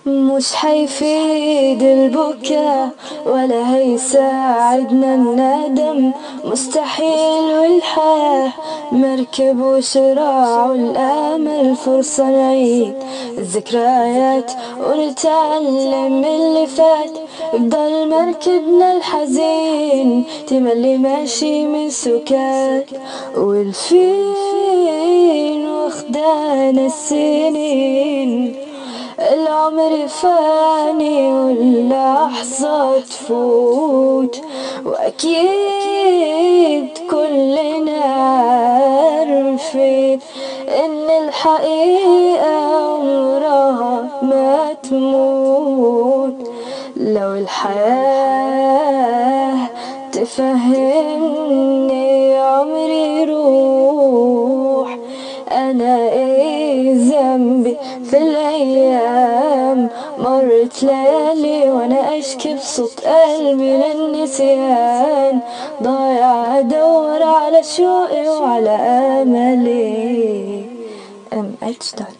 مش حيفيد البكاء ولا هيساعدنا الندم مستحيل والحياة مركب وشراع والآمل فرصة نعيد الذكريات ونتعلم من اللي فات بضل مركبنا الحزين تملي ماشي من سكات والفين واخدانا السنين العمر فاني واللحظة تفوت وأكيد كلنا عارفين إن الحقيقة عمرها ما تموت لو الحياة تفهمني عمري روح أنا إيه ذنبي في الأيام مرت ليالي وأنا أشكي بصوت قلبي للنسيان ضايع أدور على شوقي وعلى أملي أم ألتشتاين